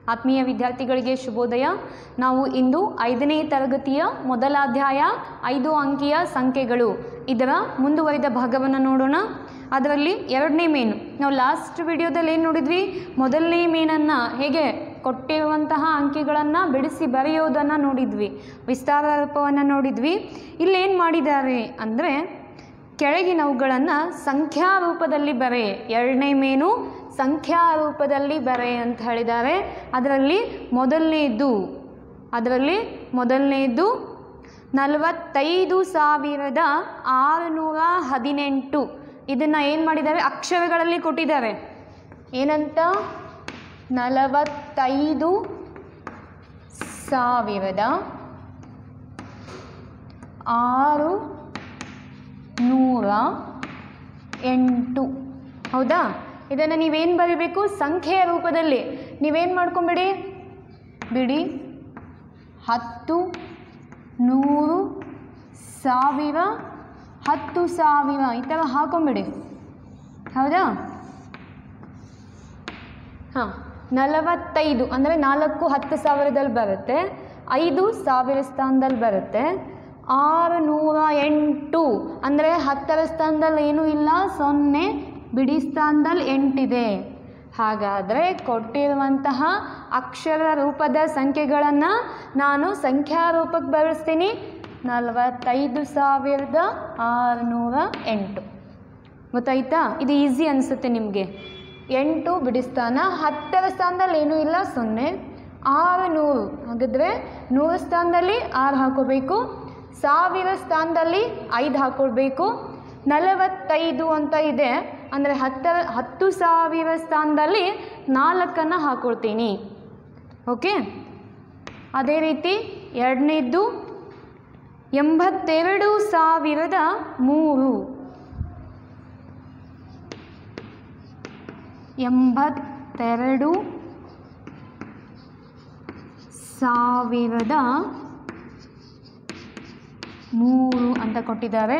ಆತ್ಮೀಯ ವಿದ್ಯಾರ್ಥಿಗಳಿಗೆ ಶುಭೋದಯ ನಾವು ಇಂದು ಐದನೇ ತರಗತಿಯ ಮೊದಲ ಅಧ್ಯಾಯ ಐದು ಅಂಕಿಯ ಸಂಖ್ಯೆಗಳು ಇದರ ಮುಂದುವರಿದ ಭಾಗವನ್ನು ನೋಡೋಣ ಅದರಲ್ಲಿ ಎರಡನೇ ಮೇನು ನಾವು ಲಾಸ್ಟ್ ವಿಡಿಯೋದಲ್ಲಿ ಏನು ನೋಡಿದ್ವಿ ಮೊದಲನೇ ಮೇನನ್ನು ಹೇಗೆ ಕೊಟ್ಟಿರುವಂತಹ ಅಂಕಿಗಳನ್ನು ಬಿಡಿಸಿ ಬರೆಯೋದನ್ನು ನೋಡಿದ್ವಿ ವಿಸ್ತಾರ ರೂಪವನ್ನು ನೋಡಿದ್ವಿ ಇಲ್ಲೇನು ಮಾಡಿದ್ದಾರೆ ಅಂದರೆ ಕೆಳಗಿನವುಗಳನ್ನು ಸಂಖ್ಯಾ ರೂಪದಲ್ಲಿ ಬರೆ ಎರಡನೇ ಮೇನು ಸಂಖ್ಯಾ ರೂಪದಲ್ಲಿ ಬರೆ ಅಂತ ಹೇಳಿದ್ದಾರೆ ಅದರಲ್ಲಿ ಮೊದಲನೇದು ಅದರಲ್ಲಿ ಮೊದಲನೇದು ನಲವತ್ತೈದು ಸಾವಿರದ ಆರುನೂರ ಹದಿನೆಂಟು ಇದನ್ನು ಏನು ಮಾಡಿದ್ದಾರೆ ಅಕ್ಷರಗಳಲ್ಲಿ ಕೊಟ್ಟಿದ್ದಾರೆ ಏನಂತ ನಲವತ್ತೈದು ಸಾವಿರದ ಆರು ನೂರ ಎಂಟು ಹೌದಾ ಇದನ್ನು ನೀವೇನು ಬರೀಬೇಕು ಸಂಖ್ಯೆಯ ರೂಪದಲ್ಲಿ ನೀವೇನು ಮಾಡ್ಕೊಂಬಿಡಿ ಬಿಡಿ ಹತ್ತು ನೂರು ಸಾವಿರ ಹತ್ತು ಸಾವಿರ ಈ ಥರ ಹಾಕೊಂಬಿಡಿ ಹೌದಾ ಹಾಂ ನಲವತ್ತೈದು ಅಂದರೆ ನಾಲ್ಕು ಹತ್ತು ಸಾವಿರದಲ್ಲಿ ಬರುತ್ತೆ ಐದು ಸಾವಿರ ಸ್ಥಾನದಲ್ಲಿ ಬರುತ್ತೆ ಆರು ನೂರ ಎಂಟು ಅಂದರೆ ಹತ್ತರ ಸ್ಥಾನದಲ್ಲಿ ಏನೂ ಇಲ್ಲ ಸೊನ್ನೆ ಬಿಡಿ ಸ್ಥಾನದಲ್ಲಿ ಎಂಟಿದೆ ಹಾಗಾದರೆ ಕೊಟ್ಟಿರುವಂತಹ ಅಕ್ಷರ ರೂಪದ ಸಂಖ್ಯೆಗಳನ್ನು ನಾನು ಸಂಖ್ಯಾ ರೂಪಕ್ಕೆ ಬಳಸ್ತೀನಿ ನಲವತ್ತೈದು ಸಾವಿರದ ಆರುನೂರ ಎಂಟು ಗೊತ್ತಾಯ್ತಾ ಇದು ಈಸಿ ಅನಿಸುತ್ತೆ ನಿಮಗೆ ಎಂಟು ಬಿಡಿ ಸ್ಥಾನ ಹತ್ತರ ಸ್ಥಾನದಲ್ಲಿ ಏನೂ ಇಲ್ಲ ಸೊನ್ನೆ ಆರು ನೂರು ಹಾಗಾದರೆ ನೂರು ಸ್ಥಾನದಲ್ಲಿ ಆರು ಹಾಕೋಬೇಕು ಸಾವಿರ ಸ್ಥಾನದಲ್ಲಿ ಐದು ಹಾಕೊಳ್ಬೇಕು ನಲವತ್ತೈದು ಅಂತ ಇದೆ ಅಂದರೆ ಹತ್ತರ ಹತ್ತು ಸಾವಿರ ಸ್ಥಾನದಲ್ಲಿ ನಾಲ್ಕನ್ನು ಹಾಕೊಳ್ತೀನಿ ಓಕೆ ಅದೇ ರೀತಿ ಎರಡನೇದ್ದು ಎಂಬತ್ತೆರಡು ಸಾವಿರದ ಮೂರು ಎಂಬತ್ತೆರಡು ಸಾವಿರದ ಮೂರು ಅಂತ ಕೊಟ್ಟಿದ್ದಾರೆ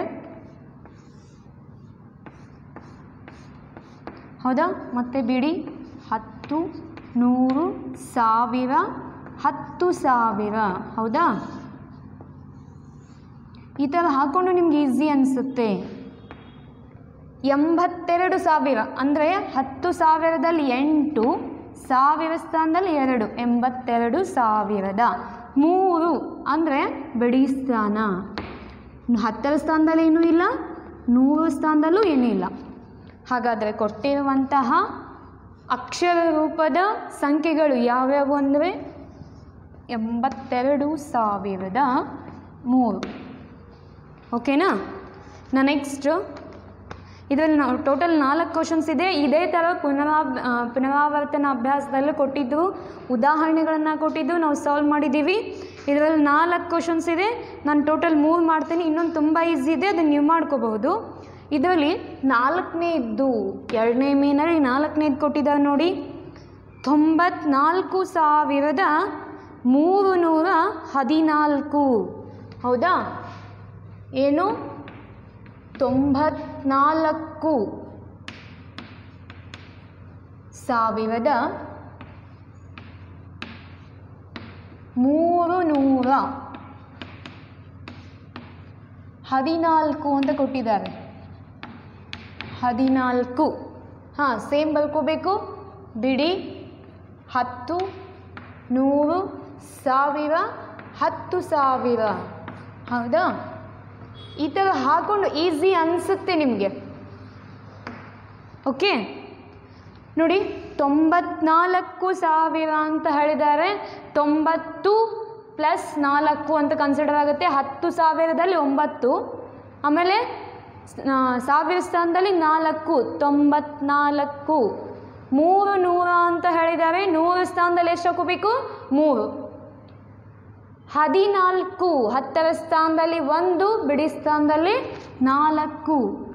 ಹೌದಾ ಮತ್ತೆ ಬಿಡಿ ಹತ್ತು ನೂರು ಸಾವಿರ ಹತ್ತು ಸಾವಿರ ಹೌದಾ ಈ ಥರ ಹಾಕ್ಕೊಂಡು ನಿಮ್ಗೆ ಈಸಿ ಅನಿಸುತ್ತೆ ಎಂಬತ್ತೆರಡು ಸಾವಿರ ಅಂದರೆ ಹತ್ತು ಸಾವಿರದಲ್ಲಿ ಎಂಟು ಸಾವಿರ ಸ್ಥಾನದಲ್ಲಿ ಎರಡು ಎಂಬತ್ತೆರಡು ಸಾವಿರದ ಮೂರು ಅಂದರೆ ಬಿಡಿ ಸ್ಥಾನ ಹತ್ತರ ಸ್ಥಾನದಲ್ಲಿ ಏನೂ ಇಲ್ಲ ನೂರು ಸ್ಥಾನದಲ್ಲೂ ಏನೂ ಇಲ್ಲ ಹಾಗಾದರೆ ಕೊಟ್ಟಿರುವಂತಹ ಅಕ್ಷರ ರೂಪದ ಸಂಖ್ಯೆಗಳು ಯಾವ್ಯಾವು ಅಂದರೆ ಎಂಬತ್ತೆರಡು ಸಾವಿರದ ಮೂರು ಓಕೆನಾ ನಾ ನೆಕ್ಸ್ಟು ಇದರಲ್ಲಿ ನಾವು ಟೋಟಲ್ ನಾಲ್ಕು ಕ್ವಶನ್ಸ್ ಇದೆ ಇದೇ ಥರ ಪುನರಾ ಪುನರಾವರ್ತನ ಅಭ್ಯಾಸದಲ್ಲೂ ಕೊಟ್ಟಿದ್ದು ಉದಾಹರಣೆಗಳನ್ನು ಕೊಟ್ಟಿದ್ದು ನಾವು ಸಾಲ್ವ್ ಮಾಡಿದ್ದೀವಿ ಇದರಲ್ಲಿ ನಾಲ್ಕು ಕ್ವಶನ್ಸ್ ಇದೆ ನಾನು ಟೋಟಲ್ ಮೂರು ಮಾಡ್ತೀನಿ ಇನ್ನೊಂದು ತುಂಬ ಈಸಿ ಇದೆ ಅದನ್ನು ನೀವು ಮಾಡ್ಕೋಬಹುದು ಇದರಲ್ಲಿ ನಾಲ್ಕನೇದ್ದು ಎರಡನೇ ಮೀನಲ್ಲಿ ನಾಲ್ಕನೇದು ಕೊಟ್ಟಿದ್ದಾರೆ ನೋಡಿ ತೊಂಬತ್ನಾಲ್ಕು ಸಾವಿರದ ಮೂರು ನೂರ ಹದಿನಾಲ್ಕು ಹೌದಾ ಏನು ತೊಂಬತ್ನಾಲ್ಕು ಸಾವಿರದ ಮೂರು ನೂರ ಹದಿನಾಲ್ಕು ಅಂತ ಕೊಟ್ಟಿದ್ದಾರೆ ಹದಿನಾಲ್ಕು ಹಾಂ ಸೇಮ್ ಬರ್ಕೋಬೇಕು ಬಿಡಿ ಹತ್ತು ನೂರು ಸಾವಿರ ಹತ್ತು ಸಾವಿರ ಹೌದಾ ಈ ಥರ ಹಾಕೊಂಡು ಈಸಿ ಅನಿಸುತ್ತೆ ನಿಮಗೆ ಓಕೆ ನೋಡಿ ತೊಂಬತ್ನಾಲ್ಕು ಸಾವಿರ ಅಂತ ಹೇಳಿದ್ದಾರೆ ತೊಂಬತ್ತು ಪ್ಲಸ್ ನಾಲ್ಕು ಅಂತ ಕನ್ಸಿಡರ್ ಆಗುತ್ತೆ ಹತ್ತು ಸಾವಿರದಲ್ಲಿ ಒಂಬತ್ತು ಆಮೇಲೆ ಸಾವಿರ ಸ್ಥಾನದಲ್ಲಿ ನಾಲ್ಕು ತೊಂಬತ್ನಾಲ್ಕು ಮೂರು ನೂರ ಅಂತ ಹೇಳಿದ್ದಾರೆ ನೂರು ಸ್ಥಾನದಲ್ಲಿ ಎಷ್ಟು ಹಾಕೋಬೇಕು ಮೂರು ಹದಿನಾಲ್ಕು ಹತ್ತರ ಸ್ಥಾನದಲ್ಲಿ ಒಂದು ಬಿಡಿ ಸ್ಥಾನದಲ್ಲಿ ನಾಲ್ಕು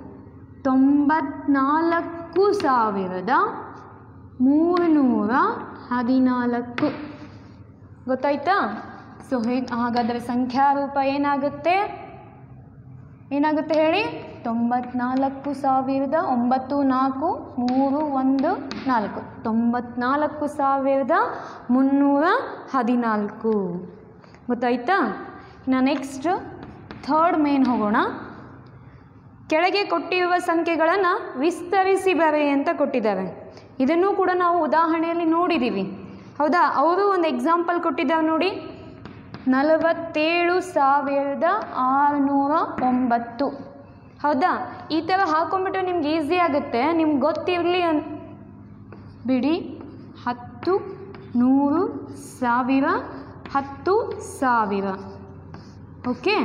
ತೊಂಬತ್ನಾಲ್ಕು ಸಾವಿರದ ಮೂರುನೂರ ಹದಿನಾಲ್ಕು ಗೊತ್ತಾಯ್ತಾ ಸೊ ಹೇಗೆ ಹಾಗಾದರೆ ಸಂಖ್ಯಾ ರೂಪ ಏನಾಗುತ್ತೆ ಏನಾಗುತ್ತೆ ಹೇಳಿ ತೊಂಬತ್ನಾಲ್ಕು ಸಾವಿರದ ಒಂಬತ್ತು ನಾಲ್ಕು ಮೂರು ಒಂದು ನಾಲ್ಕು ತೊಂಬತ್ನಾಲ್ಕು ಸಾವಿರದ ಮುನ್ನೂರ ಹದಿನಾಲ್ಕು ಗೊತ್ತಾಯ್ತಾ ಇನ್ನು ನೆಕ್ಸ್ಟ್ ಥರ್ಡ್ ಮೇನ್ ಹೋಗೋಣ ಕೆಳಗೆ ಕೊಟ್ಟಿರುವ ಸಂಖ್ಯೆಗಳನ್ನು ವಿಸ್ತರಿಸಿ ಬರೆ ಅಂತ ಕೊಟ್ಟಿದ್ದಾರೆ ಇದನ್ನು ಕೂಡ ನಾವು ಉದಾಹರಣೆಯಲ್ಲಿ ನೋಡಿದ್ದೀವಿ ಹೌದಾ ಅವರು ಒಂದು ಎಕ್ಸಾಂಪಲ್ ಕೊಟ್ಟಿದ್ದಾರೆ ನೋಡಿ ನಲವತ್ತೇಳು ಸಾವಿರದ ಆರುನೂರ ಒಂಬತ್ತು ಹೌದಾ ಈ ಥರ ಹಾಕೊಂಡ್ಬಿಟ್ರೆ ನಿಮ್ಗೆ ಈಸಿ ಆಗುತ್ತೆ ನಿಮ್ಗೆ ಗೊತ್ತಿರಲಿ ಅನ್ ಬಿಡಿ ಹತ್ತು ನೂರು ಸಾವಿರ ಹತ್ತು ಸಾವಿರ ಓಕೆ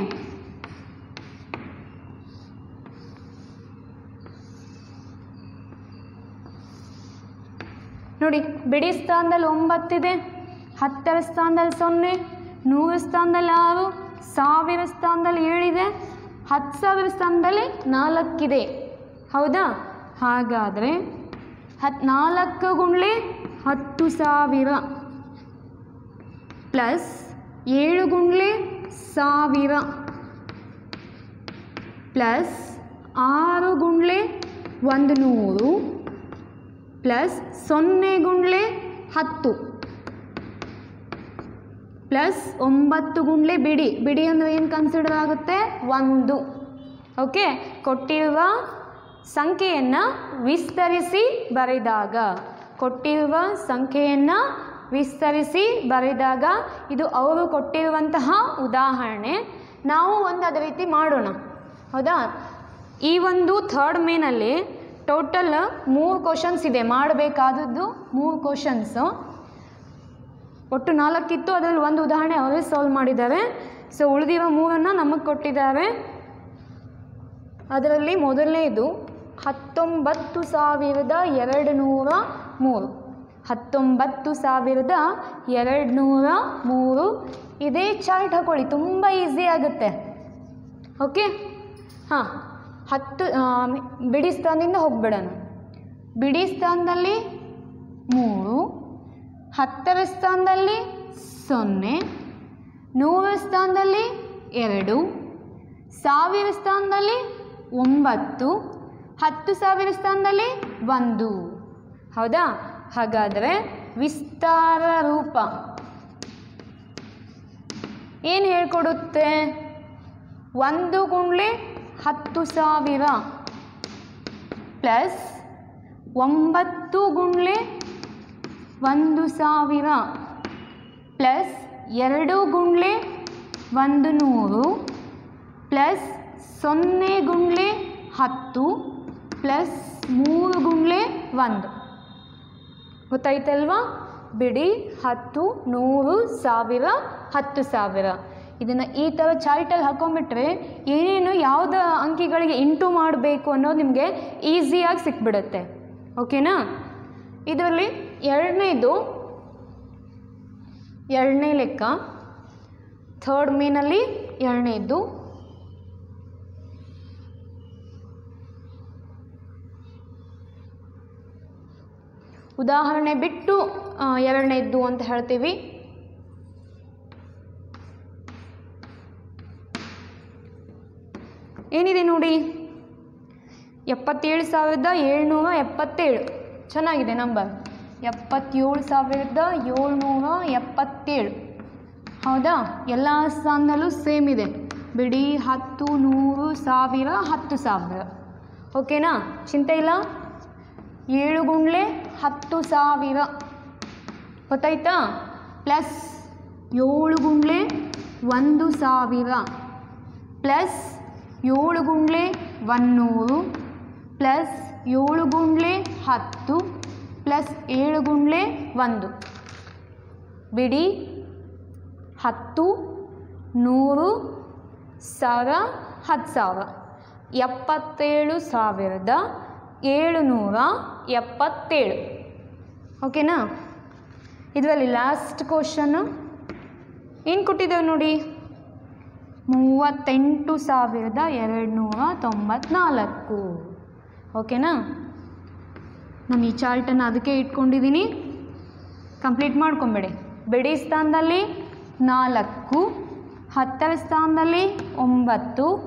ನೋಡಿ ಬಿಡಿ ಸ್ಥಾನದಲ್ಲಿ ಒಂಬತ್ತಿದೆ ಹತ್ತರ ಸ್ಥಾನದಲ್ಲಿ ಸೊನ್ನೆ ನೂರು ಸ್ಥಾನದಲ್ಲಿ ಆರು ಸಾವಿರ ಸ್ಥಾನದಲ್ಲಿ ಏಳಿದೆ ಹತ್ತು ಸಾವಿರ ಸ್ಥಾನದಲ್ಲಿ ನಾಲ್ಕಿದೆ ಹೌದಾ ಹಾಗಾದರೆ ಹತ್ತು ನಾಲ್ಕು ಗುಂಡ್ಲೆ ಹತ್ತು ಸಾವಿರ ಪ್ಲಸ್ ಏಳು ಗುಂಡ್ಲೆ ಸಾವಿರ ಪ್ಲಸ್ ಆರು ಗುಂಡ್ಲೆ ಒಂದು ನೂರು ಪ್ಲಸ್ ಸೊನ್ನೆ ಗುಂಡ್ಲೆ ಹತ್ತು ಪ್ಲಸ್ ಒಂಬತ್ತು ಗುಂಡ್ಲೆ ಬಿಡಿ ಬಿಡಿ ಅಂದರೆ ಏನು ಕನ್ಸಿಡರ್ ಆಗುತ್ತೆ ಒಂದು ಓಕೆ ಕೊಟ್ಟಿರುವ ಸಂಖ್ಯೆಯನ್ನು ವಿಸ್ತರಿಸಿ ಬರೆದಾಗ ಕೊಟ್ಟಿರುವ ಸಂಖ್ಯೆಯನ್ನು ವಿಸ್ತರಿಸಿ ಬರೆದಾಗ ಇದು ಅವರು ಕೊಟ್ಟಿರುವಂತಹ ಉದಾಹರಣೆ ನಾವು ಒಂದು ಅದೇ ರೀತಿ ಮಾಡೋಣ ಹೌದಾ ಈ ಒಂದು ಥರ್ಡ್ ಮೇನಲ್ಲಿ ಟೋಟಲ್ ಮೂರು ಕ್ವಶನ್ಸ್ ಇದೆ ಮಾಡಬೇಕಾದದ್ದು ಮೂರು ಕ್ವಶನ್ಸು ಒಟ್ಟು ನಾಲ್ಕಿತ್ತು ಅದರಲ್ಲಿ ಒಂದು ಉದಾಹರಣೆ ಅವರೇ ಸಾಲ್ವ್ ಮಾಡಿದ್ದಾರೆ ಸೊ ಉಳಿದಿರೋ ಮೂರನ್ನು ನಮಗೆ ಕೊಟ್ಟಿದ್ದಾರೆ ಅದರಲ್ಲಿ ಮೊದಲನೇದು ಹತ್ತೊಂಬತ್ತು ಸಾವಿರದ ಎರಡು ನೂರ ಮೂರು ಹತ್ತೊಂಬತ್ತು ಸಾವಿರದ ಎರಡು ನೂರ ಮೂರು ಇದೇ ಚಾರ್ಟ್ ಹಾಕೊಳ್ಳಿ ತುಂಬ ಈಸಿ ಆಗುತ್ತೆ ಓಕೆ ಹಾಂ ಹತ್ತು ಆ, ಬಿಡಿ ಸ್ಥಾನದಿಂದ ಹೋಗ್ಬಿಡೋಣ ಬಿಡಿ ಸ್ಥಾನದಲ್ಲಿ ಮೂರು ಹತ್ತರ ಸ್ಥಾನದಲ್ಲಿ ಸೊನ್ನೆ ನೂರ ಸ್ಥಾನದಲ್ಲಿ ಎರಡು ಸಾವಿರ ಸ್ಥಾನದಲ್ಲಿ ಒಂಬತ್ತು ಹತ್ತು ಸಾವಿರ ಸ್ಥಾನದಲ್ಲಿ ಒಂದು ಹೌದಾ ಹಾಗಾದರೆ ವಿಸ್ತಾರ ರೂಪ ಏನು ಹೇಳ್ಕೊಡುತ್ತೆ ಒಂದು ಗುಂಡ್ಲೆ ಹತ್ತು ಸಾವಿರ ಪ್ಲಸ್ ಒಂಬತ್ತು ಗುಂಡ್ಲೆ ಒಂದು ಸಾವಿರ ಪ್ಲಸ್ ಎರಡು ಗುಂಡ್ಲೆ ಒಂದು ನೂರು ಪ್ಲಸ್ ಸೊನ್ನೆ ಗುಂಡ್ಲೆ ಹತ್ತು ಪ್ಲಸ್ ಮೂರು ಗುಂಡ್ಲೆ ಒಂದು ಗೊತ್ತಾಯ್ತಲ್ವಾ ಬಿಡಿ ಹತ್ತು ನೂರು ಸಾವಿರ ಹತ್ತು ಸಾವಿರ ಇದನ್ನು ಈ ಥರ ಚಾರ್ಟಲ್ಲಿ ಹಾಕೊಂಡ್ಬಿಟ್ರೆ ಏನೇನು ಯಾವ್ದು ಅಂಕಿಗಳಿಗೆ ಇಂಟು ಮಾಡಬೇಕು ಅನ್ನೋದು ನಿಮಗೆ ಈಸಿಯಾಗಿ ಸಿಕ್ಬಿಡುತ್ತೆ ಓಕೆನಾ ಇದರಲ್ಲಿ ಎರಡನೇದು ಎರಡನೇ ಲೆಕ್ಕ ಥರ್ಡ್ ಮೇನಲ್ಲಿ ಎರಡನೇದು ಉದಾಹರಣೆ ಬಿಟ್ಟು ಆ, ಎರಡನೇದ್ದು ಅಂತ ಹೇಳ್ತೀವಿ ಏನಿದೆ ನೋಡಿ ಎಪ್ಪತ್ತೇಳು ಸಾವಿರದ ಏಳ್ನೂರ ಎಪ್ಪತ್ತೇಳು ಚೆನ್ನಾಗಿದೆ ನಂಬರ್ ಎಪ್ಪತ್ತೇಳು ಸಾವಿರದ ಏಳ್ನೂರ ಎಪ್ಪತ್ತೇಳು ಹೌದಾ ಎಲ್ಲ ಸ್ಥಾನದಲ್ಲೂ ಸೇಮ್ ಇದೆ ಬಿಡಿ ಹತ್ತು ನೂರು ಸಾವಿರ ಹತ್ತು ಸಾವಿರ ಓಕೆನಾ ಚಿಂತೆ ಇಲ್ಲ ಏಳು ಗುಂಡ್ಲೆ ಹತ್ತು ಸಾವಿರ ಗೊತ್ತಾಯ್ತಾ ಪ್ಲಸ್ ಏಳು ಗುಂಡ್ಲೆ ಒಂದು ಸಾವಿರ ಪ್ಲಸ್ ಏಳು ಗುಂಡ್ಲೆ ಒನ್ನೂರು ಪ್ಲಸ್ ಏಳು ಗುಂಡ್ಲೆ ಹತ್ತು ಪ್ಲಸ್ ಏಳು ಗುಂಡ್ಲೆ ಒಂದು ಬಿಡಿ ಹತ್ತು ನೂರು ಸಾವಿರ ಹತ್ತು ಸಾವಿರ ಎಪ್ಪತ್ತೇಳು ಸಾವಿರದ ಏಳುನೂರ ಎಪ್ಪತ್ತೇಳು ಓಕೆನಾ ಇದರಲ್ಲಿ ಲಾಸ್ಟ್ ಕ್ವಶನ್ನು ಏನು ಕೊಟ್ಟಿದ್ದೇವೆ ನೋಡಿ ಮೂವತ್ತೆಂಟು ಸಾವಿರದ ಎರಡು ನೂರ ತೊಂಬತ್ನಾಲ್ಕು ಓಕೆನಾ ನಾನು ಈ ಚಾರ್ಟನ್ನು ಅದಕ್ಕೆ ಇಟ್ಕೊಂಡಿದ್ದೀನಿ ಕಂಪ್ಲೀಟ್ ಮಾಡ್ಕೊಂಬೇಡಿ ಬಿಡಿ ಸ್ಥಾನದಲ್ಲಿ ನಾಲ್ಕು ಹತ್ತರ ಸ್ಥಾನದಲ್ಲಿ ಒಂಬತ್ತು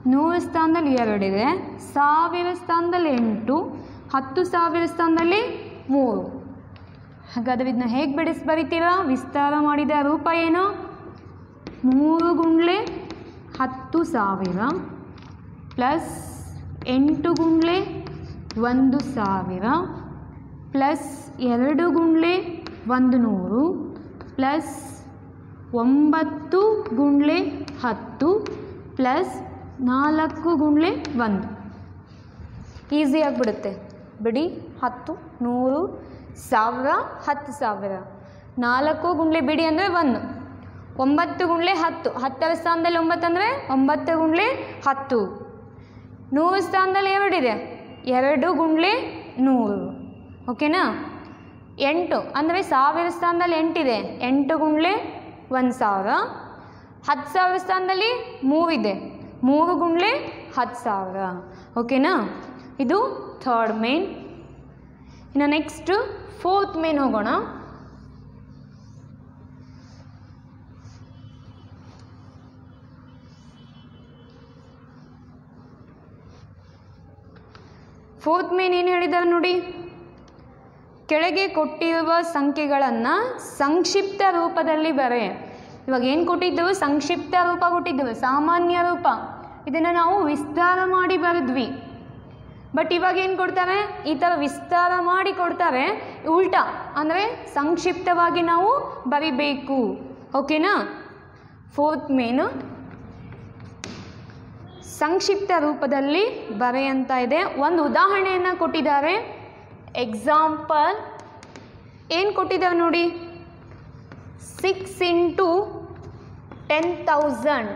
ನೂರು ಸ್ಥಾನದಲ್ಲಿ ಎರಡಿದೆ ಸಾವಿರ ಸ್ಥಾನದಲ್ಲಿ ಎಂಟು ಹತ್ತು ಸಾವಿರ ಸ್ಥಾನದಲ್ಲಿ ಮೂರು ಹಾಗಾದರೆ ಇದನ್ನ ಹೇಗೆ ಬಿಡಿಸಿ ಬರಿತೀರಾ ವಿಸ್ತಾರ ಮಾಡಿದ ರೂಪ ಏನು ಮೂರು ಗುಂಡ್ಲೆ ಹತ್ತು ಸಾವಿರ ಪ್ಲಸ್ ಎಂಟು ಗುಂಡ್ಲೆ ಒಂದು ಸಾವಿರ ಪ್ಲಸ್ ಎರಡು ಗುಂಡ್ಲೆ ಒಂದು ನೂರು ಪ್ಲಸ್ ಒಂಬತ್ತು ಗುಂಡ್ಲೆ ಹತ್ತು ಪ್ಲಸ್ ನಾಲ್ಕು ಗುಂಡ್ಲೆ ಒಂದು ಈಸಿ ಆಗಿಬಿಡುತ್ತೆ ಬಿಡಿ ಹತ್ತು ನೂರು ಸಾವಿರ ಹತ್ತು ಸಾವಿರ ನಾಲ್ಕು ಗುಂಡ್ಲೆ ಬಿಡಿ ಅಂದರೆ ಒಂದು ಒಂಬತ್ತು ಗುಂಡ್ಲೆ ಹತ್ತು ಹತ್ತರ ಸ್ಥಾನದಲ್ಲಿ ಒಂಬತ್ತು ಅಂದರೆ ಒಂಬತ್ತು ಗುಂಡ್ಲೆ ಹತ್ತು ನೂರು ಸ್ಥಾನದಲ್ಲಿ ಎರಡಿದೆ ಎರಡು ಗುಂಡ್ಲೆ ನೂರು ಓಕೆನಾ ಎಂಟು ಅಂದರೆ ಸಾವಿರ ಸ್ಥಾನದಲ್ಲಿ ಎಂಟಿದೆ ಎಂಟು ಗುಂಡ್ಲೆ ಒಂದು ಸಾವಿರ ಹತ್ತು ಸಾವಿರ ಸ್ಥಾನದಲ್ಲಿ ಮೂರಿದೆ ಮೂರು ಗುಂಡ್ಲೆ ಹತ್ತು ಸಾವಿರ ಓಕೆನಾ ಇದು ಥರ್ಡ್ ಮೇನ್ ಇನ್ನು ನೆಕ್ಸ್ಟ್ ಫೋರ್ತ್ ಮೇನ್ ಹೋಗೋಣ ಫೋರ್ತ್ ಮೇನ್ ಏನು ಹೇಳಿದ್ದಾರೆ ನೋಡಿ ಕೆಳಗೆ ಕೊಟ್ಟಿರುವ ಸಂಖ್ಯೆಗಳನ್ನು ಸಂಕ್ಷಿಪ್ತ ರೂಪದಲ್ಲಿ ಬರೆ ಇವಾಗ ಏನು ಕೊಟ್ಟಿದ್ದೆವು ಸಂಕ್ಷಿಪ್ತ ರೂಪ ಕೊಟ್ಟಿದ್ದೆವು ಸಾಮಾನ್ಯ ರೂಪ ಇದನ್ನು ನಾವು ವಿಸ್ತಾರ ಮಾಡಿ ಬರೆದ್ವಿ ಬಟ್ ಇವಾಗ ಏನು ಕೊಡ್ತಾರೆ ಈ ಥರ ವಿಸ್ತಾರ ಮಾಡಿ ಕೊಡ್ತಾರೆ ಉಲ್ಟಾ ಅಂದರೆ ಸಂಕ್ಷಿಪ್ತವಾಗಿ ನಾವು ಬರಿಬೇಕು ಓಕೆನಾ ಫೋರ್ತ್ ಮೇನು ಸಂಕ್ಷಿಪ್ತ ರೂಪದಲ್ಲಿ ಬರೆಯಂತ ಇದೆ ಒಂದು ಉದಾಹರಣೆಯನ್ನು ಕೊಟ್ಟಿದ್ದಾರೆ ಎಕ್ಸಾಂಪಲ್ ಏನು ಕೊಟ್ಟಿದ್ದಾರೆ ನೋಡಿ six into ten thousand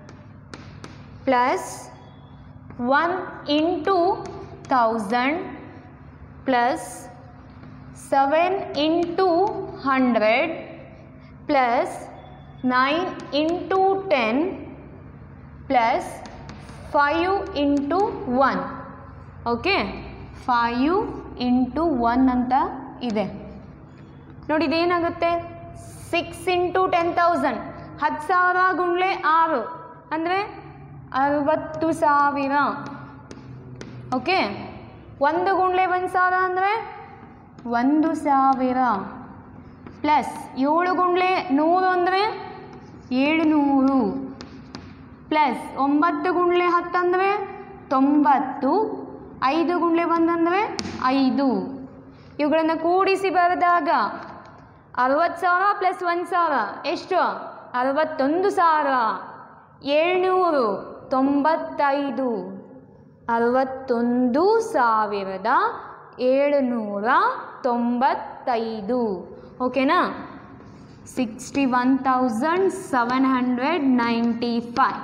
plus one into thousand plus seven into hundred plus nine into ten plus five into one okay five into one ಅಂತ ಇದೆ ನೋಡಿ ಇದೇನಾಗುತ್ತೆ ಸಿಕ್ಸ್ ಇಂಟು ಟೆನ್ ತೌಸಂಡ್ ಹತ್ತು ಸಾವಿರ ಗುಂಡ್ಲೆ ಆರು ಅಂದರೆ ಅರವತ್ತು ಸಾವಿರ ಓಕೆ ಒಂದು ಗುಂಡ್ಲೆ ಒಂದು ಸಾವಿರ ಅಂದರೆ ಒಂದು ಸಾವಿರ ಪ್ಲಸ್ ಏಳು ಗುಂಡ್ಲೆ ನೂರು ಅಂದರೆ ಏಳುನೂರು ಪ್ಲಸ್ ಒಂಬತ್ತು ಗುಂಡ್ಲೆ ಹತ್ತು ಅಂದರೆ ತೊಂಬತ್ತು ಐದು ಗುಂಡ್ಲೆ ಬಂದಂದರೆ ಐದು ಇವುಗಳನ್ನು ಕೂಡಿಸಿ ಬರೆದಾಗ ಅರವತ್ತು ಸಾವಿರ ಪ್ಲಸ್ ಒಂದು ಸಾವಿರ ಎಷ್ಟು ಅರವತ್ತೊಂದು ಸಾವಿರ ಏಳ್ನೂರು ತೊಂಬತ್ತೈದು ಅರವತ್ತೊಂದು ಸಾವಿರದ ಏಳುನೂರ ತೊಂಬತ್ತೈದು ಓಕೆನಾ sixty one thousand seven hundred ninety five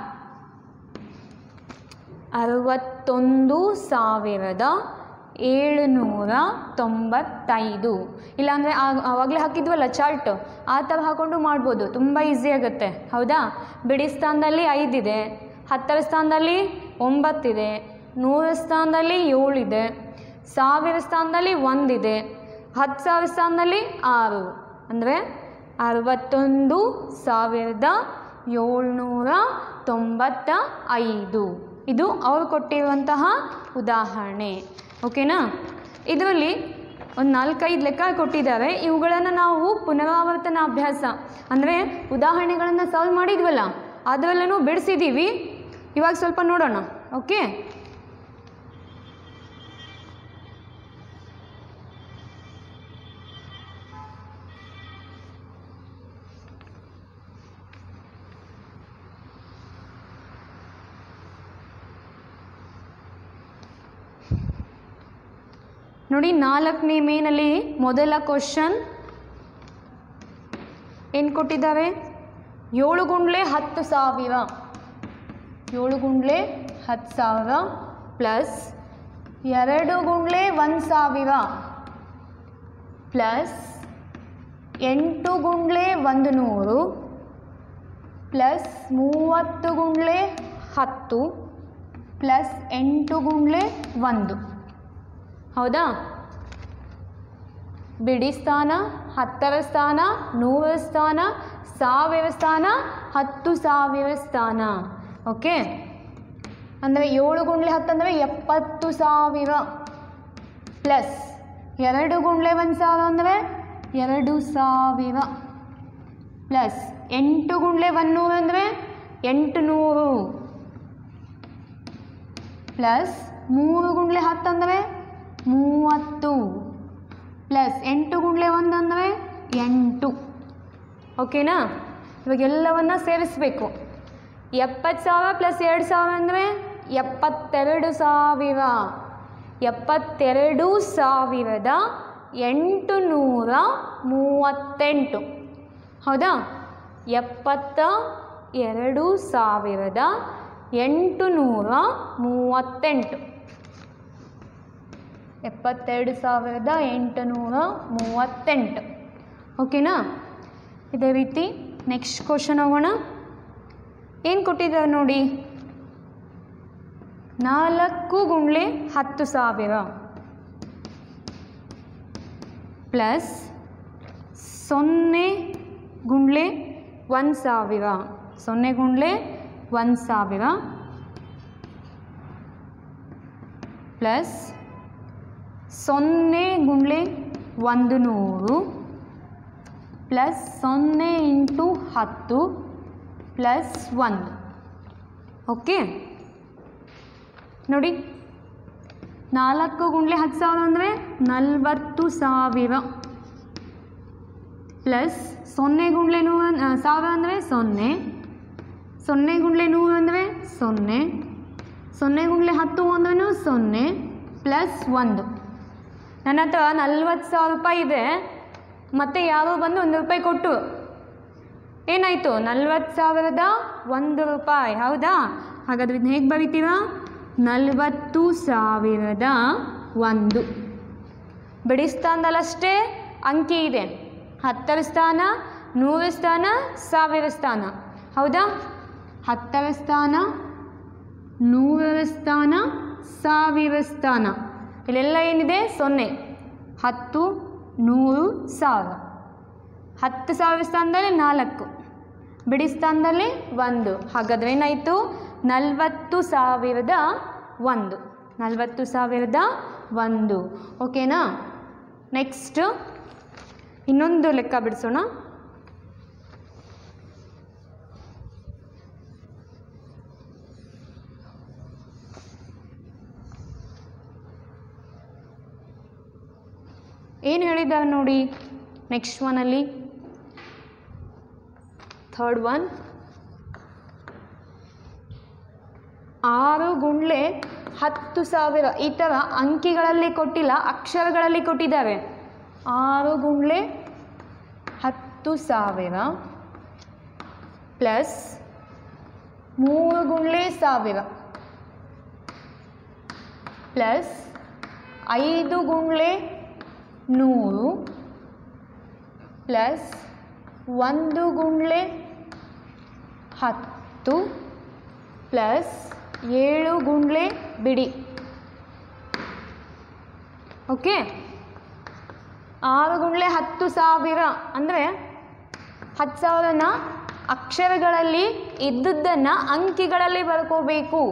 ಅರವತ್ತೊಂದು ಸಾವಿರದ ಏಳುನೂರ ತೊಂಬತ್ತೈದು ಇಲ್ಲಾಂದರೆ ಆವಾಗಲೇ ಹಾಕಿದ್ವಲ್ಲ ಚಾರ್ಟ್ ಆ ಥರ ಹಾಕ್ಕೊಂಡು ಮಾಡ್ಬೋದು ತುಂಬ ಈಸಿ ಆಗುತ್ತೆ ಹೌದಾ ಬಿಡಿ ಸ್ಥಾನದಲ್ಲಿ ಐದಿದೆ ಹತ್ತರ ಸ್ಥಾನದಲ್ಲಿ ಒಂಬತ್ತಿದೆ ನೂರ ಸ್ಥಾನದಲ್ಲಿ ಏಳಿದೆ ಸಾವಿರ ಸ್ಥಾನದಲ್ಲಿ ಒಂದಿದೆ ಹತ್ತು ಸಾವಿರ ಸ್ಥಾನದಲ್ಲಿ ಆರು ಅಂದರೆ ಅರವತ್ತೊಂದು ಸಾವಿರದ ಏಳ್ನೂರ ತೊಂಬತ್ತ ಐದು ಇದು ಅವ್ರು ಕೊಟ್ಟಿರುವಂತಹ ಉದಾಹರಣೆ ಓಕೆನಾ ಇದರಲ್ಲಿ ಒಂದು ನಾಲ್ಕೈದು ಲೆಕ್ಕ ಕೊಟ್ಟಿದ್ದಾರೆ ಇವುಗಳನ್ನು ನಾವು ಪುನರಾವರ್ತನ ಅಭ್ಯಾಸ ಅಂದರೆ ಉದಾಹರಣೆಗಳನ್ನು ಸಾಲ್ವ್ ಮಾಡಿದ್ವಲ್ಲ ಅದರಲ್ಲೂ ಬಿಡಿಸಿದ್ದೀವಿ ಇವಾಗ ಸ್ವಲ್ಪ ನೋಡೋಣ ಓಕೆ ನೋಡಿ ನಾಲ್ಕನೇ ಮೇನಲ್ಲಿ ಮೊದಲ ಕ್ವಶನ್ ಏನು ಕೊಟ್ಟಿದ್ದಾರೆ ಏಳು ಗುಂಡ್ಲೆ ಹತ್ತು ಸಾವಿರ ಏಳು ಗುಂಡ್ಲೆ ಹತ್ತು ಸಾವಿರ ಪ್ಲಸ್ ಎರಡು ಗುಂಡ್ಲೆ ಒಂದು ಸಾವಿರ ಪ್ಲಸ್ ಎಂಟು ಗುಂಡ್ಲೆ ಒಂದು ನೂರು ಪ್ಲಸ್ ಮೂವತ್ತು ಗುಂಡ್ಲೆ ಹತ್ತು ಪ್ಲಸ್ ಎಂಟು ಗುಂಡ್ಲೆ ಒಂದು ಹೌದಾ ಬಿಡಿ ಸ್ಥಾನ ಹತ್ತರ ಸ್ಥಾನ ನೂರ ಸ್ಥಾನ ಸಾವಿರ ಸ್ಥಾನ ಹತ್ತು ಸಾವಿರ ಸ್ಥಾನ ಓಕೆ ಅಂದರೆ ಏಳು ಗುಂಡ್ಲೆ ಹತ್ತು ಅಂದರೆ ಎಪ್ಪತ್ತು ಸಾವಿರ ಪ್ಲಸ್ ಎರಡು ಗುಂಡ್ಲೆ ಒಂದು ಸಾವಿರ ಅಂದರೆ ಎರಡು ಸಾವಿರ ಪ್ಲಸ್ ಎಂಟು ಗುಂಡ್ಲೆ ಒನ್ನೂರು ಅಂದರೆ ಎಂಟು ನೂರು ಪ್ಲಸ್ ಮೂರು ಗುಂಡ್ಲೆ ಹತ್ತು ಅಂದರೆ ಮೂವತ್ತು ಪ್ಲಸ್ ಎಂಟು ಗುಂಡ್ಲೆ ಒಂದು ಅಂದರೆ ಎಂಟು ಓಕೆನಾ ಇವಾಗ ಎಲ್ಲವನ್ನ ಸೇರಿಸ್ಬೇಕು ಎಪ್ಪತ್ತು ಸಾವಿರ ಪ್ಲಸ್ ಎರಡು ಸಾವಿರ ಅಂದರೆ ಎಪ್ಪತ್ತೆರಡು ಸಾವಿರ ಎಪ್ಪತ್ತೆರಡು ಸಾವಿರದ ಎಂಟು ನೂರ ಮೂವತ್ತೆಂಟು ಹೌದಾ ಎಪ್ಪತ್ತ ಎರಡು ಸಾವಿರದ ಎಂಟು ನೂರ ಮೂವತ್ತೆಂಟು ಎಪ್ಪತ್ತೆರಡು ಸಾವಿರದ ಎಂಟುನೂರ ಮೂವತ್ತೆಂಟು ಓಕೆನಾ ಇದೇ ರೀತಿ ನೆಕ್ಸ್ಟ್ ಕ್ವಶನ್ ಹೋಗೋಣ ಏನು ಕೊಟ್ಟಿದ್ದಾರೆ ನೋಡಿ ನಾಲ್ಕು ಗುಂಡ್ಲೆ ಹತ್ತು ಸಾವಿರ ಪ್ಲಸ್ ಸೊನ್ನೆ ಗುಂಡ್ಲೆ ಒಂದು ಸಾವಿರ ಸೊನ್ನೆ ಗುಂಡ್ಲೆ ಒಂದು ಸಾವಿರ ಪ್ಲಸ್ ಸೊನ್ನೆ ಗುಂಡ್ಲೆ ಒಂದು ನೂರು ಪ್ಲಸ್ ಸೊನ್ನೆ ಇಂಟು ಹತ್ತು ಪ್ಲಸ್ ಒಂದು ಓಕೆ ನೋಡಿ ನಾಲ್ಕು ಗುಂಡ್ಲೆ ಹತ್ತು ಸಾವಿರ ಅಂದರೆ ನಲವತ್ತು ಸಾವಿರ ಪ್ಲಸ್ ಸೊನ್ನೆ ಗುಂಡ್ಲೆ ನೂರು ಅನ್- ಆ, ಸಾವಿರ ಅಂದರೆ ಸೊನ್ನೆ ಸೊನ್ನೆ ಗುಂಡ್ಲೆ ನೂರು ಅಂದರೆ ಸೊನ್ನೆ ಸೊನ್ನೆ ಗುಂಡ್ಲೆ ಹತ್ತು ಅಂದ್ರೂ ಸೊನ್ನೆ ಪ್ಲಸ್ ಒಂದು ನನ್ನ ಹತ್ರ ನಲ್ವತ್ತು ಸಾವಿರ ರೂಪಾಯಿ ಇದೆ ಮತ್ತು ಯಾರೋ ಬಂದು ಒಂದು ರೂಪಾಯಿ ಕೊಟ್ಟು ಏನಾಯಿತು ನಲ್ವತ್ತು ಸಾವಿರದ ಒಂದು ರೂಪಾಯಿ ಹೌದಾ ಹಾಗಾದ್ರೆ ಇದನ್ನ ಹೇಗೆ ಬರಿತೀರಾ ನಲವತ್ತು ಸಾವಿರದ ಒಂದು ಬಿಡಿ ಸ್ಥಾನದಲ್ಲಷ್ಟೇ ಅಂಕಿ ಇದೆ ಹತ್ತರ ಸ್ಥಾನ ನೂರ ಸ್ಥಾನ ಸಾವಿರ ಸ್ಥಾನ ಹೌದಾ ಹತ್ತರ ಸ್ಥಾನ ನೂರರ ಸ್ಥಾನ ಸಾವಿರ ಸ್ಥಾನ ಇಲ್ಲೆಲ್ಲ ಏನಿದೆ ಸೊನ್ನೆ ಹತ್ತು ನೂರು ಸಾವಿರ ಹತ್ತು ಸಾವಿರ ಸ್ಥಾನದಲ್ಲಿ ನಾಲ್ಕು ಬಿಡಿ ಸ್ಥಾನದಲ್ಲಿ ಒಂದು ಹಾಗಾದ್ರೆ ಏನಾಯಿತು ನಲವತ್ತು ಸಾವಿರದ ಒಂದು ನಲವತ್ತು ಸಾವಿರದ ಒಂದು ಓಕೆನಾ ನೆಕ್ಸ್ಟ್ ಇನ್ನೊಂದು ಲೆಕ್ಕ ಬಿಡಿಸೋಣ ಏನು ಹೇಳಿದ್ದಾರೆ ನೋಡಿ ನೆಕ್ಸ್ಟ್ ಒನಲ್ಲಿ ಥರ್ಡ್ ಒನ್ ಆರು ಗುಂಡ್ಲೆ ಹತ್ತು ಸಾವಿರ ಈ ಥರ ಅಂಕಿಗಳಲ್ಲಿ ಕೊಟ್ಟಿಲ್ಲ ಅಕ್ಷರಗಳಲ್ಲಿ ಕೊಟ್ಟಿದ್ದಾರೆ ಆರು ಗುಂಡ್ಲೆ ಹತ್ತು ಸಾವಿರ ಪ್ಲಸ್ ಮೂರು ಗುಂಡ್ಲೆ ಸಾವಿರ ಪ್ಲಸ್ ಐದು ಗುಂಡ್ಲೆ ನೂರು ಪ್ಲಸ್ ಒಂದು ಗುಂಡ್ಲೆ ಹತ್ತು ಪ್ಲಸ್ ಏಳು ಗುಂಡ್ಲೆ ಬಿಡಿ ಓಕೆ ಆರು ಗುಂಡ್ಲೆ ಹತ್ತು ಸಾವಿರ ಅಂದರೆ ಹತ್ತು ಸಾವಿರನ ಅಕ್ಷರಗಳಲ್ಲಿ ಇದ್ದದ್ದನ್ನು ಅಂಕಿಗಳಲ್ಲಿ ಬರ್ಕೋಬೇಕು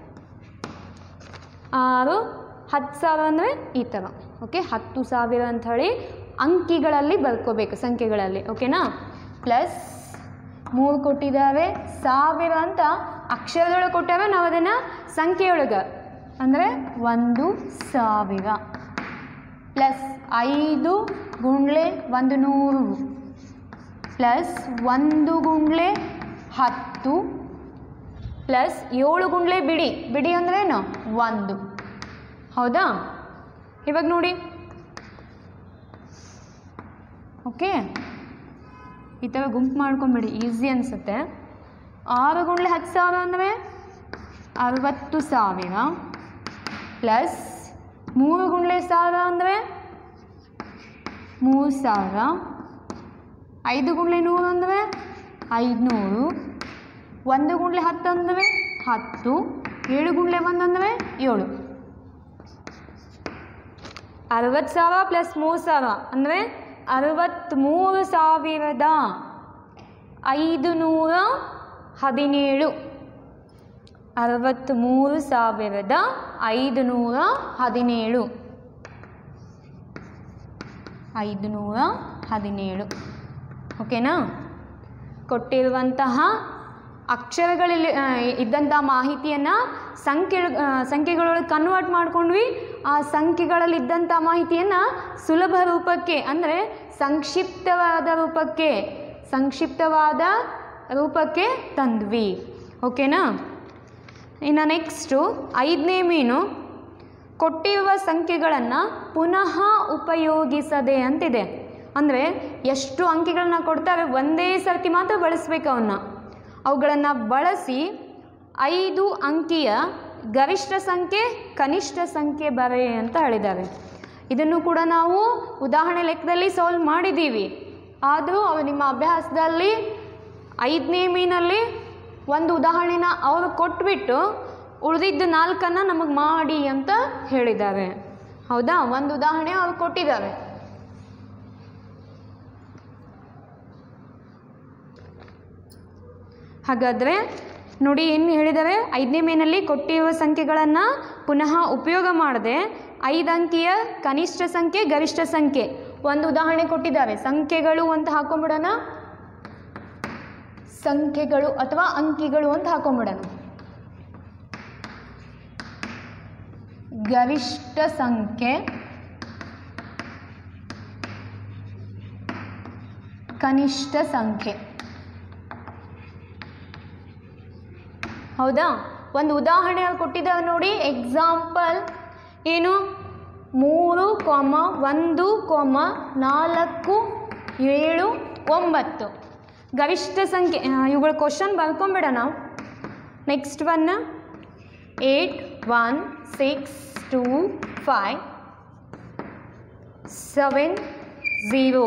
ಆರು ಹತ್ತು ಸಾವಿರ ಅಂದರೆ ಈ ಥರ ಓಕೆ ಹತ್ತು ಸಾವಿರ ಅಂಥೇಳಿ ಅಂಕಿಗಳಲ್ಲಿ ಬರ್ಕೋಬೇಕು ಸಂಖ್ಯೆಗಳಲ್ಲಿ ಓಕೆನಾ ಪ್ಲಸ್ ಮೂರು ಕೊಟ್ಟಿದ್ದಾರೆ ಸಾವಿರ ಅಂತ ಅಕ್ಷರದೊಳಗೆ ಕೊಟ್ಟಾರೆ ನಾವು ಅದನ್ನು ಸಂಖ್ಯೆಯೊಳಗೆ ಅಂದರೆ ಒಂದು ಸಾವಿರ ಪ್ಲಸ್ ಐದು ಗುಂಡ್ಲೆ ಒಂದು ನೂರು ಪ್ಲಸ್ ಒಂದು ಗುಂಡ್ಲೆ ಹತ್ತು ಪ್ಲಸ್ ಏಳು ಗುಂಡ್ಲೆ ಬಿಡಿ ಬಿಡಿ ಅಂದ್ರೇನು ಒಂದು ಹೌದಾ ಇವಾಗ ನೋಡಿ ಓಕೆ ಈ ಥರ ಗುಂಪು ಮಾಡ್ಕೊಂಬಿಡಿ ಈಸಿ ಅನಿಸುತ್ತೆ ಆರು ಗುಂಡ್ಲೆ ಹತ್ತು ಸಾವಿರ ಅಂದರೆ ಅರವತ್ತು ಸಾವಿರ ಪ್ಲಸ್ ಮೂರು ಗುಂಡ್ಲೆ ಸಾವಿರ ಅಂದರೆ ಮೂರು ಸಾವಿರ ಐದು ಗುಂಡ್ಲೆ ನೂರು ಅಂದರೆ ಐದುನೂರು ಒಂದು ಗುಂಡ್ಲೆ ಹತ್ತು ಅಂದರೆ ಹತ್ತು ಏಳು ಗುಂಡ್ಲೆ ಒಂದು ಅಂದರೆ ಏಳು ಅರವತ್ತು ಸಾವಿರ ಪ್ಲಸ್ ಮೂರು ಸಾವಿರ ಅಂದರೆ ಅರವತ್ತ್ಮೂರು ಸಾವಿರದ ಐದು ನೂರ ಹದಿನೇಳು ಅರವತ್ತ್ಮೂರು ಸಾವಿರದ ಐದುನೂರ ಹದಿನೇಳು ಐದುನೂರ ಹದಿನೇಳು ಓಕೆನಾ ಕೊಟ್ಟಿರುವಂತಹ ಅಕ್ಷರಗಳಲ್ಲಿ ಆ, ಇದ್ದಂಥ ಮಾಹಿತಿಯನ್ನು ಸಂಖ್ಯೆ ಆ, ಸಂಖ್ಯೆಗಳೊಳಗೆ ಕನ್ವರ್ಟ್ ಮಾಡ್ಕೊಂಡ್ವಿ ಆ ಸಂಖ್ಯೆಗಳಲ್ಲಿದ್ದಂಥ ಮಾಹಿತಿಯನ್ನು ಸುಲಭ ರೂಪಕ್ಕೆ ಅಂದರೆ ಸಂಕ್ಷಿಪ್ತವಾದ ರೂಪಕ್ಕೆ ಸಂಕ್ಷಿಪ್ತವಾದ ರೂಪಕ್ಕೆ ತಂದ್ವಿ ಓಕೆನಾ ಇನ್ನು ನೆಕ್ಸ್ಟು ಐದನೇ ಮೀನು ಕೊಟ್ಟಿರುವ ಸಂಖ್ಯೆಗಳನ್ನು ಪುನಃ ಉಪಯೋಗಿಸದೆ ಅಂತಿದೆ ಅಂದರೆ ಎಷ್ಟು ಅಂಕಿಗಳನ್ನ ಕೊಡ್ತಾರೆ ಒಂದೇ ಸರ್ತಿ ಮಾತ್ರ ಬಳಸಬೇಕು ಅವನ್ನ ಅವುಗಳನ್ನು ಬಳಸಿ ಐದು ಅಂಕಿಯ ಗರಿಷ್ಠ ಸಂಖ್ಯೆ ಕನಿಷ್ಠ ಸಂಖ್ಯೆ ಬರೆ ಅಂತ ಹೇಳಿದ್ದಾರೆ ಇದನ್ನು ಕೂಡ ನಾವು ಉದಾಹರಣೆ ಲೆಕ್ಕದಲ್ಲಿ ಸಾಲ್ವ್ ಮಾಡಿದ್ದೀವಿ ಆದರೂ ಅವು ನಿಮ್ಮ ಅಭ್ಯಾಸದಲ್ಲಿ ಐದನೇ ಮೀನಲ್ಲಿ ಒಂದು ಉದಾಹರಣೆನ ಅವರು ಕೊಟ್ಬಿಟ್ಟು ಉಳಿದಿದ್ದು ನಾಲ್ಕನ್ನು ನಮಗೆ ಮಾಡಿ ಅಂತ ಹೇಳಿದ್ದಾರೆ ಹೌದಾ ಒಂದು ಉದಾಹರಣೆ ಅವ್ರು ಕೊಟ್ಟಿದ್ದಾರೆ ಹಾಗಾದರೆ ನೋಡಿ ಏನು ಹೇಳಿದ್ದಾರೆ ಐದನೇ ಮೇನಲ್ಲಿ ಕೊಟ್ಟಿರುವ ಸಂಖ್ಯೆಗಳನ್ನು ಪುನಃ ಉಪಯೋಗ ಮಾಡದೆ ಐದು ಅಂಕಿಯ ಕನಿಷ್ಠ ಸಂಖ್ಯೆ ಗರಿಷ್ಠ ಸಂಖ್ಯೆ ಒಂದು ಉದಾಹರಣೆ ಕೊಟ್ಟಿದ್ದಾರೆ ಸಂಖ್ಯೆಗಳು ಅಂತ ಹಾಕೊಂಬಿಡೋಣ ಸಂಖ್ಯೆಗಳು ಅಥವಾ ಅಂಕಿಗಳು ಅಂತ ಹಾಕೊಂಬಿಡೋಣ ಗರಿಷ್ಠ ಸಂಖ್ಯೆ ಕನಿಷ್ಠ ಸಂಖ್ಯೆ ಹೌದಾ ಒಂದು ಉದಾಹರಣೆ ಕೊಟ್ಟಿದ್ದಾರೆ ನೋಡಿ ಎಕ್ಸಾಂಪಲ್ ಏನು ಮೂರು ಕೋಮ ಒಂದು ಕೋಮ ನಾಲ್ಕು ಏಳು ಒಂಬತ್ತು ಗರಿಷ್ಠ ಸಂಖ್ಯೆ ಆ, ಇವುಗಳ ಕ್ವಶನ್ ಬರ್ಕೊಂಬಿಡ ನಾವು next one eight one six two five seven zero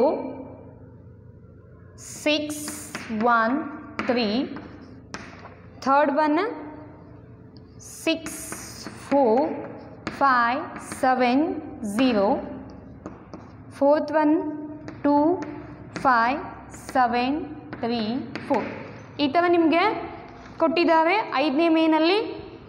six one three third one six four five seven zero fourth one two five seven three four ಈ ಥರ ನಿಮಗೆ ಕೊಟ್ಟಿದ್ದಾರೆ ಐದನೇ ಮೇನಲ್ಲಿ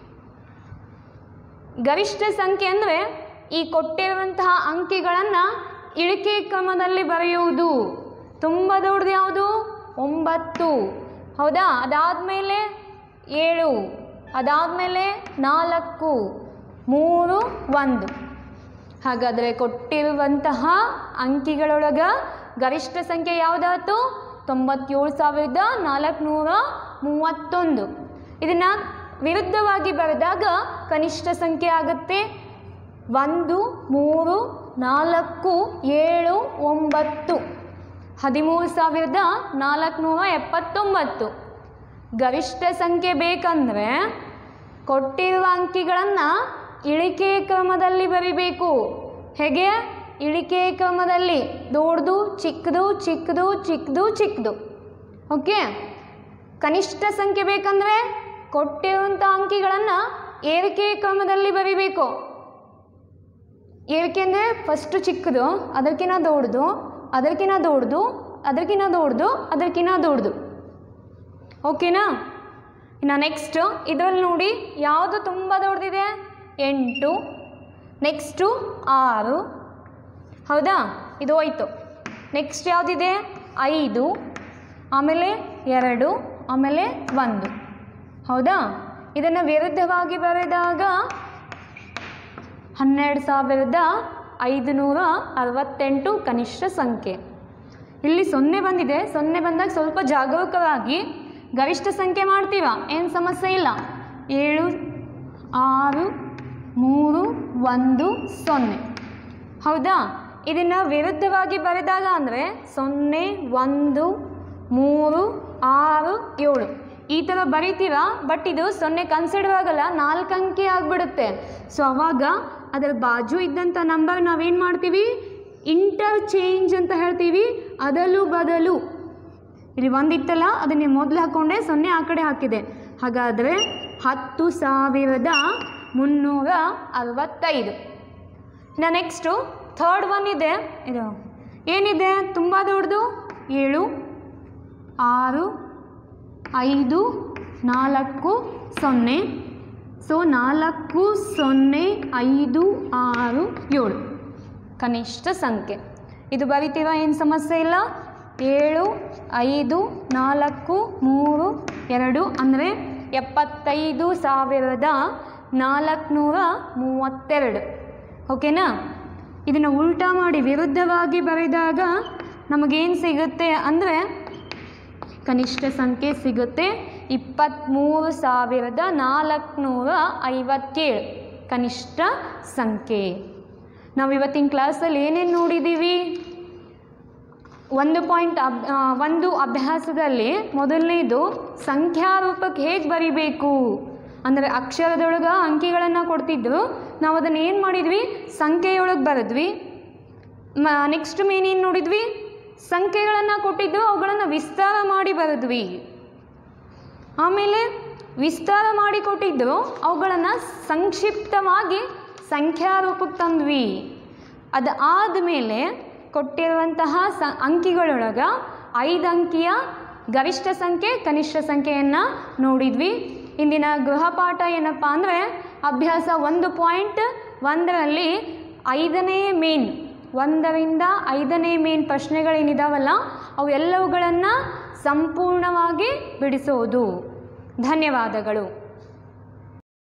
ಗರಿಷ್ಠ ಸಂಖ್ಯೆ ಅಂದರೆ ಈ ಕೊಟ್ಟಿರುವಂತಹ ಅಂಕಿಗಳನ್ನು ಇಳಿಕೆ ಕ್ರಮದಲ್ಲಿ ಬರೆಯುವುದು ತುಂಬ ದೊಡ್ಡದು ಯಾವುದು ಒಂಬತ್ತು ಹೌದಾ ಅದಾದಮೇಲೆ ಏಳು ಅದಾದಮೇಲೆ ನಾಲ್ಕು ಮೂರು ಒಂದು ಹಾಗಾದರೆ ಕೊಟ್ಟಿರುವಂತಹ ಅಂಕಿಗಳೊಳಗ ಗರಿಷ್ಠ ಸಂಖ್ಯೆ ಯಾವುದಾಯ್ತು ತೊಂಬತ್ತೇಳು ಸಾವಿರದ ನಾಲ್ಕುನೂರ ಮೂವತ್ತೊಂದು ಇದನ್ನು ವಿರುದ್ಧವಾಗಿ ಬರೆದಾಗ ಕನಿಷ್ಠ ಸಂಖ್ಯೆ ಆಗುತ್ತೆ ಒಂದು ಮೂರು ನಾಲ್ಕು ಏಳು ಒಂಬತ್ತು ಹದಿಮೂರು ಸಾವಿರದ ನಾಲ್ಕುನೂರ ಎಪ್ಪತ್ತೊಂಬತ್ತು ಗರಿಷ್ಠ ಸಂಖ್ಯೆ ಬೇಕಂದರೆ ಕೊಟ್ಟಿರುವ ಅಂಕಿಗಳನ್ನು ಇಳಿಕೆ ಕ್ರಮದಲ್ಲಿ ಬರಿಬೇಕು ಹೇಗೆ ಇಳಿಕೆ ಕ್ರಮದಲ್ಲಿ ದೊಡ್ಡದು ಚಿಕ್ಕದು ಚಿಕ್ಕದು ಚಿಕ್ಕದು ಚಿಕ್ಕದು ಓಕೆ ಕನಿಷ್ಠ ಸಂಖ್ಯೆ ಬೇಕಂದರೆ ಕೊಟ್ಟಿರುವಂಥ ಅಂಕಿಗಳನ್ನು ಏರಿಕೆ ಕ್ರಮದಲ್ಲಿ ಬರಿಬೇಕು ಏರಿಕೆ ಅಂದರೆ ಫಸ್ಟು ಚಿಕ್ಕದು ಅದಕ್ಕಿಂತ ದೊಡ್ಡದು ಅದಕ್ಕಿಂತ ದೊಡ್ಡದು ಅದಕ್ಕಿಂತ ದೊಡ್ಡದು ಅದಕ್ಕಿಂತ ದೊಡ್ಡದು ಓಕೆನಾ ಇನ್ನು ನೆಕ್ಸ್ಟು ಇದರಲ್ಲಿ ನೋಡಿ ಯಾವುದು ತುಂಬ ದೊಡ್ಡದಿದೆ ಎಂಟು ನೆಕ್ಸ್ಟು ಆರು ಹೌದಾ ಇದು ಹೋಯ್ತು ನೆಕ್ಸ್ಟ್ ಯಾವುದಿದೆ ಐದು ಆಮೇಲೆ ಎರಡು ಆಮೇಲೆ ಒಂದು ಹೌದಾ ಇದನ್ನು ವಿರುದ್ಧವಾಗಿ ಬರೆದಾಗ ಹನ್ನೆರಡು ಸಾವಿರದ ಐದುನೂರ ಅರವತ್ತೆಂಟು ಕನಿಷ್ಠ ಸಂಖ್ಯೆ ಇಲ್ಲಿ ಸೊನ್ನೆ ಬಂದಿದೆ ಸೊನ್ನೆ ಬಂದಾಗ ಸ್ವಲ್ಪ ಜಾಗರೂಕವಾಗಿ ಗರಿಷ್ಠ ಸಂಖ್ಯೆ ಮಾಡ್ತೀವ ಏನು ಸಮಸ್ಯೆ ಇಲ್ಲ ಏಳು ಆರು ಮೂರು ಒಂದು ಸೊನ್ನೆ ಹೌದಾ ಇದನ್ನು ವಿರುದ್ಧವಾಗಿ ಬರೆದಾಗ ಅಂದರೆ ಸೊನ್ನೆ ಒಂದು ಮೂರು ಆರು ಏಳು ಈ ಥರ ಬರಿತೀರಾ ಬಟ್ ಇದು ಸೊನ್ನೆ ಕನ್ಸಿಡರ್ ಆಗಲ್ಲ ನಾಲ್ಕು ಅಂಕಿ ಆಗಿಬಿಡುತ್ತೆ ಸೊ ಅವಾಗ ಅದರ ಬಾಜು ಇದ್ದಂಥ ನಂಬರ್ ನಾವೇನು ಮಾಡ್ತೀವಿ ಇಂಟರ್ಚೇಂಜ್ ಅಂತ ಹೇಳ್ತೀವಿ ಅದಲು ಬದಲು ಇಲ್ಲಿ ಒಂದಿತ್ತಲ್ಲ ಅದನ್ನೇ ಮೊದಲು ಹಾಕ್ಕೊಂಡೆ ಸೊನ್ನೆ ಆ ಕಡೆ ಹಾಕಿದೆ ಹಾಗಾದರೆ ಹತ್ತು ಸಾವಿರದ ಮುನ್ನೂರ ಅರವತ್ತೈದು ಇನ್ನು ನೆಕ್ಸ್ಟು ಥರ್ಡ್ ಒನ್ ಇದೆ ಇದು ಏನಿದೆ ತುಂಬ ದೊಡ್ಡದು ಏಳು ಆರು ಐದು ನಾಲ್ಕು ಸೊನ್ನೆ ಸೊ ನಾಲ್ಕು ಸೊನ್ನೆ ಐದು ಆರು ಏಳು ಕನಿಷ್ಠ ಸಂಖ್ಯೆ ಇದು ಬರಿತೀರಾ ಏನು ಸಮಸ್ಯೆ ಇಲ್ಲ ಏಳು ಐದು ನಾಲ್ಕು ಮೂರು ಎರಡು ಅಂದರೆ ಎಪ್ಪತ್ತೈದು ಸಾವಿರದ ನಾಲ್ಕುನೂರ ಮೂವತ್ತೆರಡು ಓಕೆನಾ ಇದನ್ನು ಉಲ್ಟಾ ಮಾಡಿ ವಿರುದ್ಧವಾಗಿ ಬರೆದಾಗ ನಮಗೇನು ಸಿಗುತ್ತೆ ಅಂದರೆ ಕನಿಷ್ಠ ಸಂಖ್ಯೆ ಸಿಗುತ್ತೆ ಇಪ್ಪತ್ತ್ಮೂರು ಸಾವಿರದ ನಾಲ್ಕುನೂರ ಐವತ್ತೇಳು ಕನಿಷ್ಠ ಸಂಖ್ಯೆ ನಾವು ಇವತ್ತಿನ ಕ್ಲಾಸಲ್ಲಿ ಏನೇನು ನೋಡಿದ್ದೀವಿ ಒಂದು ಪಾಯಿಂಟ್ ಅಬ್ ಆ, ಒಂದು ಅಭ್ಯಾಸದಲ್ಲಿ ಮೊದಲನೇದು ಸಂಖ್ಯಾರೂಪಕ್ಕೆ ಹೇಗೆ ಬರಿಬೇಕು ಅಂದರೆ ಅಕ್ಷರದೊಳಗೆ ಅಂಕಿಗಳನ್ನು ಕೊಡ್ತಿದ್ರು ನಾವು ಅದನ್ನು ಏನು ಮಾಡಿದ್ವಿ ಸಂಖ್ಯೆಯೊಳಗೆ ಬರೆದ್ವಿ ಮ ನೆಕ್ಸ್ಟ್ ಮೇನ್ ಏನು ನೋಡಿದ್ವಿ ಸಂಖ್ಯೆಗಳನ್ನು ಕೊಟ್ಟಿದ್ದು ಅವುಗಳನ್ನು ವಿಸ್ತಾರ ಮಾಡಿ ಬರೆದ್ವಿ ಆಮೇಲೆ ವಿಸ್ತಾರ ಮಾಡಿ ಕೊಟ್ಟಿದ್ದು ಅವುಗಳನ್ನು ಸಂಕ್ಷಿಪ್ತವಾಗಿ ಸಂಖ್ಯಾರೂಪಕ್ಕೆ ತಂದ್ವಿ ಅದು ಆದಮೇಲೆ ಕೊಟ್ಟಿರುವಂತಹ ಸ ಅಂಕಿಗಳೊಳಗೆ ಐದು ಅಂಕಿಯ ಗರಿಷ್ಠ ಸಂಖ್ಯೆ ಕನಿಷ್ಠ ಸಂಖ್ಯೆಯನ್ನು ನೋಡಿದ್ವಿ ಇಂದಿನ ಗೃಹಪಾಠ ಏನಪ್ಪ ಅಂದರೆ ಅಭ್ಯಾಸ ಒಂದು ಪಾಯಿಂಟ್ ಒಂದರಲ್ಲಿ ಐದನೇ ಮೇನ್ ಒಂದರಿಂದ ಐದನೇ ಮೇನ್ ಪ್ರಶ್ನೆಗಳೇನಿದಾವಲ್ಲ ಅವು ಎಲ್ಲವುಗಳನ್ನು ಸಂಪೂರ್ಣವಾಗಿ ಬಿಡಿಸೋದು ಧನ್ಯವಾದಗಳು